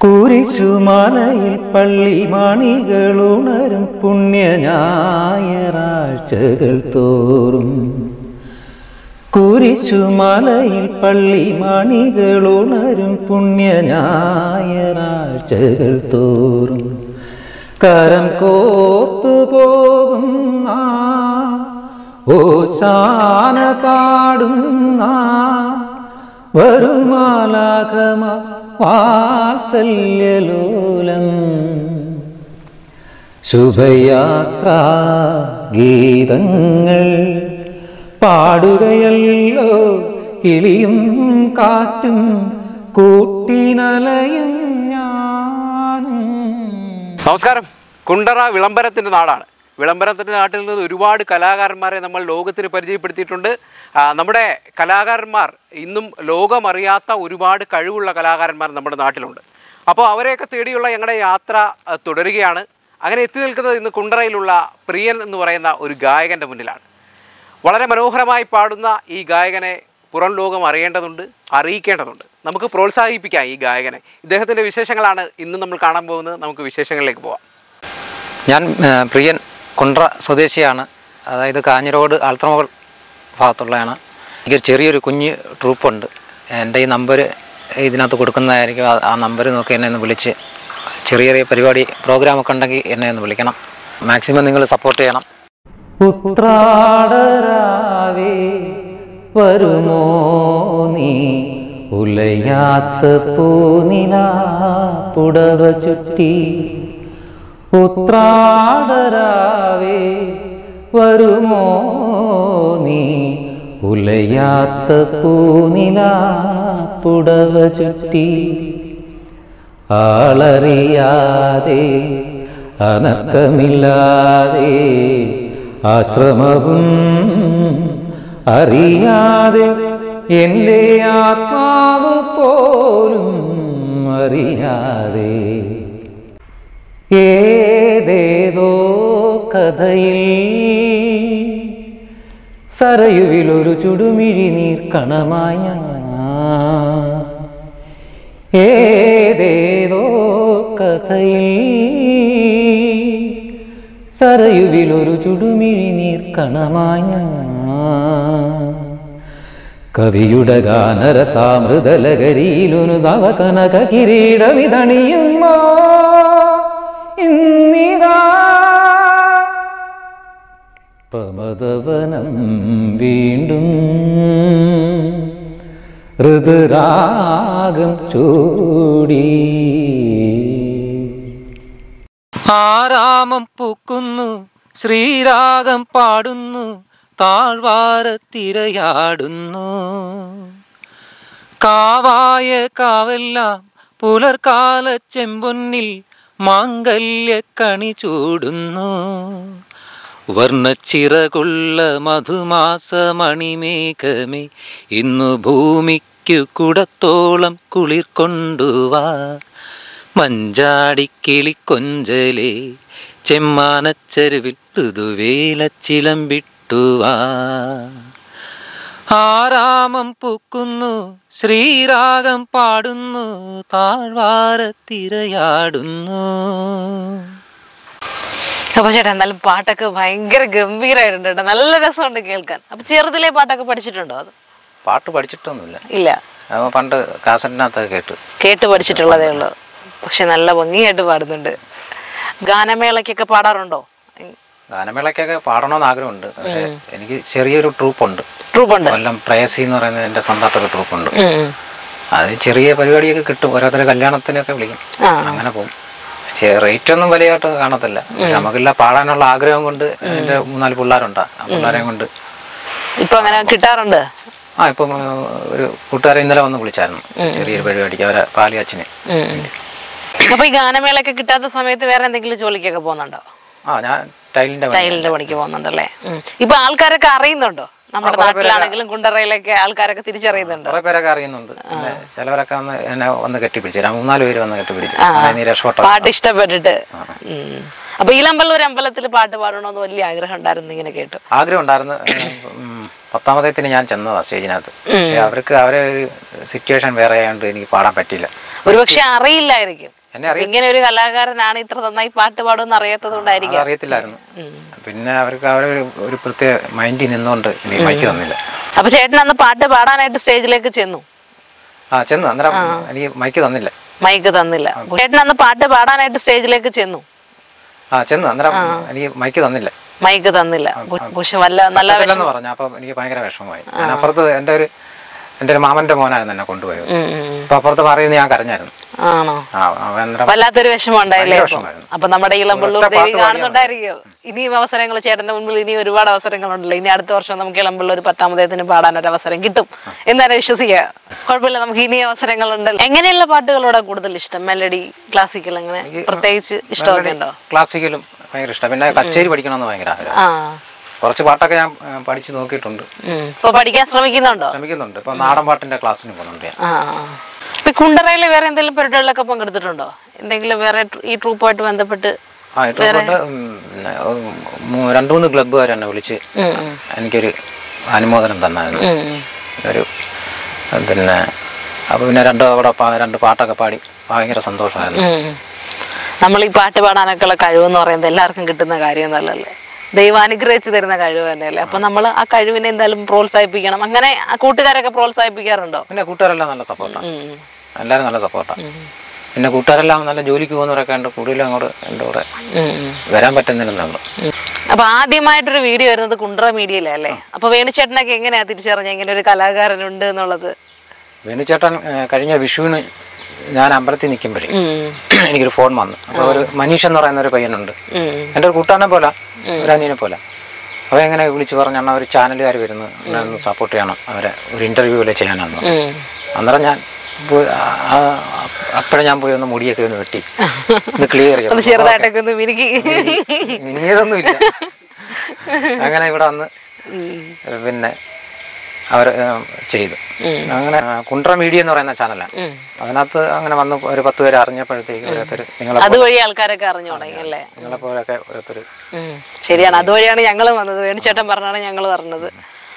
കുരിശുമലയിൽ പള്ളിമണികളുണരും പുണ്യ ഞായറാഴ്ചകൾ തോറും കുരിശുമലയിൽ പള്ളിമണികളുണരും പുണ്യ ഞായറാഴ്ചകൾ തോറും കരം കോർത്തു പോകും ആ ഓശാന പാടും ആ വരുമാലാകമ വാത്സല്യലോലം ശുഭയാത്ര ഗീതങ്ങൾ പാടുകയല്ലോ കിളിയും കാറ്റും കൂട്ടിനലയും ഞാനും നമസ്കാരം കുണ്ടറ വിളംബരത്തിൻ്റെ നാടാണ് വിളംബരത്തിൻ്റെ നാട്ടിൽ നിന്ന് ഒരുപാട് കലാകാരന്മാരെ നമ്മൾ ലോകത്തിന് പരിചയപ്പെടുത്തിയിട്ടുണ്ട് ആ, നമ്മുടെ കലാകാരന്മാർ ഇന്നും ലോകമറിയാത്ത ഒരുപാട് കഴിവുള്ള കലാകാരന്മാർ നമ്മുടെ നാട്ടിലുണ്ട് അപ്പോൾ അവരെയൊക്കെ തേടിയുള്ള ഞങ്ങളുടെ യാത്ര ആ, തുടരുകയാണ് അങ്ങനെ എത്തി നിൽക്കുന്നത് ഇന്ന് കുണ്ടറയിലുള്ള പ്രിയൻ എന്ന് പറയുന്ന ഒരു ഗായകൻ്റെ മുന്നിലാണ് വളരെ മനോഹരമായി പാടുന്ന ഈ ഗായകനെ പുറം ലോകം അറിയേണ്ടതുണ്ട് അറിയിക്കേണ്ടതുണ്ട് നമുക്ക് പ്രോത്സാഹിപ്പിക്കാം ഈ ഗായകനെ ഇദ്ദേഹത്തിൻ്റെ വിശേഷങ്ങളാണ് ഇന്ന് നമ്മൾ കാണാൻ പോകുന്നത് നമുക്ക് വിശേഷങ്ങളിലേക്ക് പോവാം ഞാൻ ആ, പ്രിയൻ കുണ്ട്ര സ്വദേശിയാണ് അതായത് കാഞ്ഞിരോട് ആൾത്തറമകൾ ഭാഗത്തുള്ളതാണ് എനിക്ക് ചെറിയൊരു കുഞ്ഞ് ട്രൂപ്പുണ്ട് എൻ്റെ ഈ നമ്പർ ഇതിനകത്ത് കൊടുക്കുന്നതായിരിക്കും ആ- ആ നമ്പർ നോക്കി എന്നെ ഒന്ന് വിളിച്ച് ചെറിയ ചെറിയ പരിപാടി പ്രോഗ്രാമൊക്കെ ഉണ്ടെങ്കിൽ എന്നെ ഒന്ന് വിളിക്കണം മാക്സിമം നിങ്ങൾ സപ്പോർട്ട് ചെയ്യണം ഉത്രാടരാവേ വരുമോ നീ ഉലയാത്ത പൂനില പുടവ ചുറ്റി ഉത്രാടരാവേ വരുമോ നീ ഉലയാത്ത പൂനില പുടവ ചുറ്റി ആളറിയാതെ അനക്കമില്ലാതെ ആശ്രമവും അറിയാതെ എൻ്റെ ആത്മാവ് പോലും അറിയാതെ ഏതേതോ കഥയിൽ സരയുവിലൊരു ചുടുമിഴി നീർ കണമായ ഞാൻ ഏതേതോ കഥയിൽ സരയുവിലൊരു ചുടുമിഴി നീർ കണമായ കവിയുടെ ഗാനരസാമൃതലകരിയിലൊരു നവകനക കിരീടമിതണിയുമോ ഇന്നിതാ പ്രമദവനം വീണ്ടും ഋതുരാഗം ചൂടി ആരാമം പൂക്കുന്നു ശ്രീരാഗം പാടുന്നു താഴ്വാരത്തിരയാടുന്നു കാവായ കാവെല്ലാം പുലർക്കാല ചെമ്പൊന്നിൽ മാംഗല്യക്കണി ചൂടുന്നു വർണ്ണച്ചിറകുള്ള മധുമാസമണിമേഘമേ ഇന്നു ഭൂമിക്കു കുടത്തോളം കുളിർ കൊണ്ടുവാ മഞ്ചാടിക്കിളിക്കൊഞ്ചലേ ചെമ്മാനച്ചരുവിൽ ഋതുവേല ചിലമ്പിട്ടുവാ ആരാമം പൂക്കുന്നു ശ്രീരാഗം പാടുന്നു താഴ്വാരത്തിരയാടുന്നു അപ്പൊ ചേട്ടാ എന്നാലും പാട്ടൊക്കെ ഭയങ്കര ഗംഭീരമായിട്ടുണ്ട് കേട്ടോ നല്ല രസമുണ്ട് കേൾക്കാൻ അപ്പൊ ചെറുതിലെ പാട്ടൊക്കെ പഠിച്ചിട്ടുണ്ടോ അത് പാട്ട് പഠിച്ചിട്ടൊന്നുമില്ല ഇല്ല അത് പണ്ട് കാസറ്റിനകത്തൊക്കെ കേട്ടു കേട്ട് പഠിച്ചിട്ടുള്ളതേ ഉള്ളൂ പക്ഷെ നല്ല ഭംഗിയായിട്ട് പാടുന്നുണ്ട് ഗാനമേളയ്ക്കൊക്കെ പാടാറുണ്ടോ ഗാനമേളയ്ക്കൊക്കെ പാടണമെന്ന് ആഗ്രഹമുണ്ട് പക്ഷേ എനിക്ക് ചെറിയൊരു ട്രൂപ്പുണ്ട് ട്രൂപ്പുണ്ട് കൊല്ലം പ്രേസി എന്ന് പറയുന്നത് എൻ്റെ സ്വന്തമായിട്ടൊരു ട്രൂപ്പുണ്ട് ഉം. അത് ചെറിയ പരിപാടിയൊക്കെ കിട്ടും ഓരോരുത്തരെ കല്യാണത്തിനൊക്കെ വിളിക്കും ആ. അങ്ങനെ പോകും റേറ്റ് ഒന്നും വലിയതായിട്ട് കാണത്തില്ല പക്ഷെ നമുക്കില്ല പാടാനുള്ള ആഗ്രഹം കൊണ്ട് എൻ്റെ മൂന്നാല് പിള്ളേരുണ്ട് ആ പിള്ളേരെയും കൊണ്ട് ഇപ്പൊ അങ്ങനെ കിട്ടാറുണ്ട് ആ ഇപ്പം ആ, ഒരു കൂട്ടുകാരെ ഇന്നലെ വന്ന് വിളിച്ചായിരുന്നു ചെറിയൊരു പരിപാടിക്ക് അവരെ പാലിയാച്ചിന് ഉം. അപ്പൊ ഈ ഗാനമേളയൊക്കെ കിട്ടാത്ത സമയത്ത് വേറെ എന്തെങ്കിലും ജോലിക്കൊക്കെ പോകുന്നുണ്ടോ ആ ഞാൻ ടൈലിൻ്റെ പണി ടൈലിന്റെ പണിക്ക് പോകുന്നുണ്ടല്ലേ ഉം. ഇപ്പൊ ആൾക്കാരൊക്കെ അറിയുന്നുണ്ടോ നമ്മുടെ നാട്ടിലാണെങ്കിലും കുണ്ടറയിലൊക്കെ ആൾക്കാരൊക്കെ തിരിച്ചറിയുന്നുണ്ടോ കുറെ പേരൊക്കെ അറിയുന്നുണ്ട് പിന്നെ ചിലവരൊക്കെ വന്ന് എന്നെ വന്ന് കെട്ടിപ്പിടിച്ചു ഞാൻ മൂന്നാല് പേര് വന്ന് കെട്ടിപ്പിടിച്ചു അങ്ങനെ നീ രക്ഷപ്പെട്ടോ പാട്ട് ഇഷ്ടപ്പെട്ടിട്ട് ഉം. അപ്പൊ ഈലമ്പള്ളൂർ അമ്പലത്തിൽ പാട്ട് പാടണമെന്ന് വലിയ ആഗ്രഹം ഉണ്ടായിരുന്നു ഇങ്ങനെ കേട്ടു ആഗ്രഹം ഉണ്ടായിരുന്നു ഉം, പത്താമതത്തിന് ഞാൻ ചെന്നതാ സ്റ്റേജിനകത്ത് പക്ഷെ അവർക്ക് അവരെ ഒരു സിറ്റുവേഷൻ വേറെ ആയതുകൊണ്ട് എനിക്ക് പാടാൻ പറ്റിയില്ല ഒരുപക്ഷെ അറിയില്ലായിരിക്കും എന്നെ അറിയ ഇങ്ങനെ ഒരു കലാകാരനാണ് ഇത്ര നന്നായി പാട്ട് പാടുമെന്ന് അറിയാത്തത് കൊണ്ടായിരിക്കും അറിയത്തില്ലായിരുന്നു പിന്നെ അവർക്ക് അവരെ ഒരു- ഒരു പ്രത്യേക മൈൻഡിൽ നിന്നുകൊണ്ട് എനിക്ക് മൈക്ക് തന്നില്ല അപ്പൊ ചേട്ടൻ അന്ന് പാട്ട് പാടാനായിട്ട് സ്റ്റേജിലേക്ക് ചെന്നു ആ ചെന്നു അന്നേരം എനിക്ക് മൈക്ക് തന്നില്ല മൈക്ക് തന്നില്ല ചേട്ടൻ അന്ന് പാട്ട് പാടാനായിട്ട് സ്റ്റേജിലേക്ക് ചെന്നു ആ ചെന്നു അന്നേരം എനിക്ക് മൈക്ക് തന്നില്ല മൈക്ക് തന്നില്ല പക്ഷെ വല്ല നല്ല പറ്റത്തില്ലെന്ന് പറഞ്ഞു അപ്പം എനിക്ക് ഭയങ്കര വിഷമമായി ഞാൻ അപ്പുറത്ത് എൻ്റെ ഒരു എൻ്റെ ഒരു മാമൻ്റെ മോനായിരുന്നു എന്നെ കൊണ്ടുപോയത് ഉം, ഉം, ഉം. അപ്പൊ അപ്പുറത്ത് പറയുന്നത് ഞാൻ കരഞ്ഞായിരുന്നു ആണോ ആ അവൻ അന്നേരം വല്ലാത്തൊരു വിഷമം ഉണ്ടായില്ലേ ഭയങ്കര അപ്പൊ? വിഷമമായിരുന്നു. അപ്പൊ നമ്മുടെ ഇളമ്പള്ളൂർ ഒരൊറ്റ ദേവി പാട്ട് പാടിയാ കാണുന്നുണ്ടായിരിക്കും ഇനിയും അവസരങ്ങൾ ചേട്ടന്റെ മുൻപിൽ ഇനി ഒരുപാട് അവസരങ്ങളുണ്ടല്ലോ ഇനി അടുത്ത വർഷം നമുക്ക് ഇളമ്പള്ളൂർ പത്താമതേത്തിന് പാടാൻ ഒരു അവസരം കിട്ടും എന്നാണ് വിശ്വസിക്കുക കുഴപ്പമില്ല നമുക്ക് ഇനി അവസരങ്ങളുണ്ടല്ലോ എങ്ങനെയുള്ള പാട്ടുകളോടാ കൂടുതൽ ഇഷ്ടം മെലഡി ക്ലാസിക്കൽ അങ്ങനെ പ്രത്യേകിച്ച് ഇഷ്ടമൊക്കെ ഉണ്ടോ ക്ലാസിക്കലും ഭയങ്കര ഇഷ്ടം പിന്നെ കച്ചേരി പഠിക്കണമെന്ന് ഭയങ്കര ആഗ്രഹം ആ കുറച്ച് പാട്ടൊക്കെ ഞാൻ ആ, പഠിച്ച് നോക്കിയിട്ടുണ്ട് ഉം. ഇപ്പൊ പഠിക്കാൻ ശ്രമിക്കുന്നുണ്ടോ ശ്രമിക്കുന്നുണ്ട് ഇപ്പൊ നാടൻ പാട്ടിന്റെ ക്ലാസ്സിന് പോകുന്നുണ്ട് ഞാൻ ആ ആ. ഇപ്പൊ കുണ്ടറയില് വേറെ എന്തെങ്കിലും പരിപാടികളിലൊക്കെ പങ്കെടുത്തിട്ടുണ്ടോ എന്തെങ്കിലും വേറെ ട്രൂ- ഈ ട്രൂപ്പുമായിട്ട് ബന്ധപ്പെട്ട് ആ ഇട്ടുകൊണ്ട് രണ്ടു മൂന്ന് ക്ലബ്ബുകാർ എന്നെ വിളിച്ച് എനിക്കൊരു അനുമോദനം തന്നായിരുന്നു ഉം, ഉം. ഒരു പിന്നെ അപ്പോൾ പിന്നെ രണ്ട് അവിടെ പാ- രണ്ട് പാട്ടൊക്കെ പാടി ഭയങ്കര സന്തോഷമായിരുന്നു ഉം. നമ്മൾ ഈ പാട്ട് പാടാനൊക്കെ ഉള്ള കഴിവെന്ന് പറയുന്നത് എല്ലാവർക്കും കിട്ടുന്ന കാര്യമൊന്നുമല്ലല്ലേ ദൈവം അനുഗ്രഹിച്ചു തരുന്ന കഴിവ് തന്നെയല്ലേ അപ്പൊ നമ്മൾ ആ കഴിവിനെ എന്തായാലും പ്രോത്സാഹിപ്പിക്കണം അങ്ങനെ ആ കൂട്ടുകാരൊക്കെ പ്രോത്സാഹിപ്പിക്കാറുണ്ടോ പിന്നെ കൂട്ടുകാരെല്ലാം നല്ല സപ്പോർട്ടാണ് ഉം. എല്ലാവരും നല്ല സപ്പോർട്ടാണ് പിന്നെ കൂട്ടുകാരെല്ലാം നല്ല ജോലിക്ക് പോകുന്നവരൊക്കെ ഉണ്ട് കൂടുതലും അങ്ങോട്ട് എൻ്റെ കൂടെ ഉം, ഉം. വരാൻ പറ്റുന്നില്ലെന്നുള്ളൂ ഉം. അപ്പൊ ആദ്യമായിട്ടൊരു വീഡിയോ വരുന്നത് കുണ്ട്ര മീഡിയയിലല്ലേ അപ്പൊ വേണുചേട്ടനൊക്കെ എങ്ങനെയാ തിരിച്ചറിഞ്ഞ ഇങ്ങനെ ഒരു കലാകാരനുണ്ട് എന്നുള്ളത് വേണുചേട്ടൻ ഏഹ്, കഴിഞ്ഞ വിഷുവിന് ഞാൻ അമ്പലത്തിൽ നിൽക്കുമ്പോഴേ ഉം. എനിക്കൊരു ഫോൺ വന്നു അപ്പോൾ ഒരു മനീഷ് എന്ന് പറയുന്ന ഒരു പയ്യനുണ്ട് ഉം. എൻ്റെ ഒരു കൂട്ടാനെ പോലെ ഒരു അനിയനെ പോലെ അവ എങ്ങനെ വിളിച്ച് പറഞ്ഞു അണ്ണാ ഒരു ചാനലുകാർ വരുന്നു എന്നെ ഒന്ന് സപ്പോർട്ട് ചെയ്യണം അവരെ ഒരു ഇൻ്റർവ്യൂ പോലെ ചെയ്യാനാന്ന് പറഞ്ഞു. ഉം. അന്നേരം ഞാൻ പോയി അപ്പോഴും ഞാൻ പോയി ഒന്ന് മുടിയൊക്കെ ഒന്ന് വെട്ടി ഒന്ന് ക്ലിയർ ഒന്ന് ചെറുതായിട്ടൊക്കെ ഒന്ന് മിനുക്കി ഇനിയതൊന്നും ഇല്ല അങ്ങനെ ഇവിടെ വന്ന് പിന്നെ അവർ ചെയ്തു അങ്ങനെ ആ, കുണ്ട്ര മീഡിയ എന്ന് പറയുന്ന ചാനലാണ് അതിനകത്ത് അങ്ങനെ വന്ന് ഒരു പത്ത് പേര് അറിഞ്ഞപ്പോഴത്തേക്ക് ഓരോരുത്തർ നിങ്ങളെ അതുവഴി ആൾക്കാരൊക്കെ അറിഞ്ഞു തുടങ്ങി അല്ലേ നിങ്ങളെ പോലൊക്കെ ഓരോരുത്തർ ഉം. ശരിയാണ് അതുവഴിയാണ് ഞങ്ങൾ വന്നത് വേണിച്ചേട്ടൻ പറഞ്ഞാണ് ഞങ്ങൾ പറഞ്ഞത്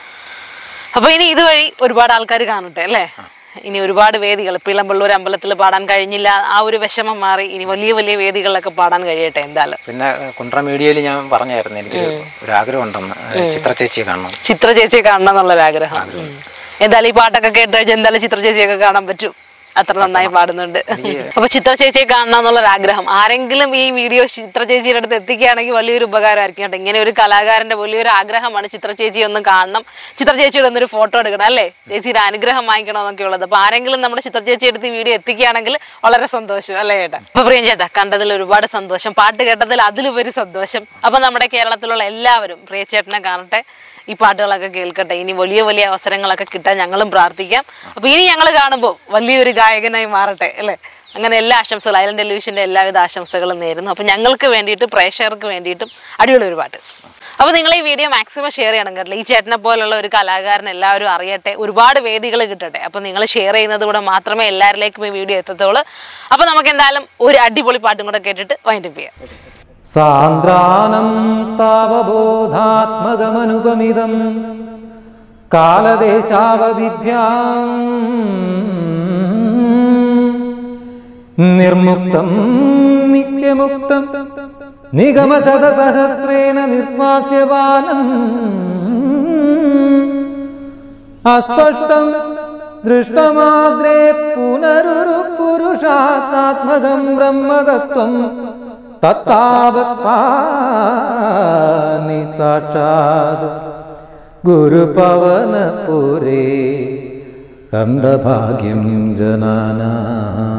അപ്പൊ ഇനി ഇതുവഴി ഒരുപാട് ആൾക്കാർ കാണട്ടെ അല്ലേ ഇനി ഒരുപാട് വേദികൾ പിളമ്പള്ളൂർ അമ്പലത്തിൽ പാടാൻ കഴിഞ്ഞില്ല ആ ഒരു വിഷമം മാറി ഇനി വലിയ വലിയ വേദികളിലൊക്കെ പാടാൻ കഴിയട്ടെ എന്തായാലും പിന്നെ കുണ്ട്ര മീഡിയയിൽ ഞാൻ പറഞ്ഞായിരുന്നു എനിക്ക് ഒരു ആഗ്രഹം ഉണ്ടെന്ന് ചിത്ര ചേച്ചിയെ കാണണം ചിത്ര ചേച്ചിയെ കാണണം എന്നുള്ളൊരു ആഗ്രഹം ഉം. എന്തായാലും ഈ പാട്ടൊക്കെ കേട്ട് കഴിഞ്ഞാൽ എന്തായാലും ചിത്ര ചേച്ചിയൊക്കെ കാണാൻ പറ്റും അത്ര നന്നായി പാടുന്നുണ്ട് അപ്പൊ ചിത്ര ചേച്ചിയെ കാണണം എന്നുള്ളൊരു ആഗ്രഹം ആരെങ്കിലും ഈ വീഡിയോ ചിത്ര ചേച്ചിയുടെ അടുത്ത് എത്തിക്കുകയാണെങ്കിൽ വലിയൊരു ഉപകാരമായിരിക്കും കേട്ടോ ഇങ്ങനെ ഒരു കലാകാരന്റെ വലിയൊരു ആഗ്രഹമാണ് ചിത്ര ചേച്ചി ഒന്ന് കാണണം ചിത്ര ചേച്ചിയുടെ ഒന്നൊരു ഫോട്ടോ എടുക്കണം അല്ലേ ചേച്ചിയുടെ അനുഗ്രഹം വാങ്ങിക്കണം എന്നൊക്കെ ഉള്ളത് അപ്പൊ ആരെങ്കിലും നമ്മുടെ ചിത്ര ചേച്ചി എടുത്ത് ഈ വീഡിയോ എത്തിക്കുകയാണെങ്കിൽ വളരെ സന്തോഷം അല്ലേ ചേട്ടാ അപ്പൊ പ്രിയം ചേട്ടാ കണ്ടതിൽ ഒരുപാട് സന്തോഷം പാട്ട് കേട്ടതിൽ അതിലുപരി സന്തോഷം അപ്പൊ നമ്മുടെ കേരളത്തിലുള്ള എല്ലാവരും പ്രിയ ചേട്ടനെ കാണട്ടെ ഈ പാട്ടുകളൊക്കെ കേൾക്കട്ടെ ഇനി വലിയ വലിയ അവസരങ്ങളൊക്കെ കിട്ടാൻ ഞങ്ങളും പ്രാർത്ഥിക്കാം അപ്പൊ ഇനി ഞങ്ങൾ കാണുമ്പോൾ വലിയൊരു ഗായകനായി മാറട്ടെ അല്ലേ അങ്ങനെ എല്ലാ ആശംസകളും ഐലൻഡ് ടെലിവിഷന്റെ എല്ലാവിധ ആശംസകളും നേരുന്നു അപ്പൊ ഞങ്ങൾക്ക് വേണ്ടിയിട്ടും പ്രേക്ഷകർക്ക് വേണ്ടിയിട്ടും അടിപൊളി ഒരു പാട്ട് അപ്പൊ നിങ്ങൾ ഈ വീഡിയോ മാക്സിമം ഷെയർ ചെയ്യണം കേട്ടോ ഈ ചേട്ടനെ പോലുള്ള ഒരു കലാകാരൻ എല്ലാവരും അറിയട്ടെ ഒരുപാട് വേദികൾ കിട്ടട്ടെ അപ്പൊ നിങ്ങൾ ഷെയർ ചെയ്യുന്നത് കൂടെ മാത്രമേ എല്ലാവരിലേക്കും ഈ വീഡിയോ എത്തത്തുള്ളൂ അപ്പൊ നമുക്ക് എന്തായാലും ഒരു അടിപൊളി പാട്ടും കൂടെ കേട്ടിട്ട് വൈൻഡപ്പ് ചെയ്യാം സാന്ദ്രാനം താവബോധാത്മകമനുപമിതം കാലദേശാവധിഭ്യാം നിർമുക്തം നിത്യമുക്തം നിഗമശതസഹസ്രേണ നിർവാസ്യവാനം അസ്പഷ്ടം ദൃഷ്ടമാദ്രേ പുനരുരു പുരുഷാത്മാത്മകം ബ്രഹ്മതത്വം തത്താവത് പാനി സാക്ഷാത് ഗുരുപവനപുരേ കണ്ടഭാഗ്യം ജനാനാ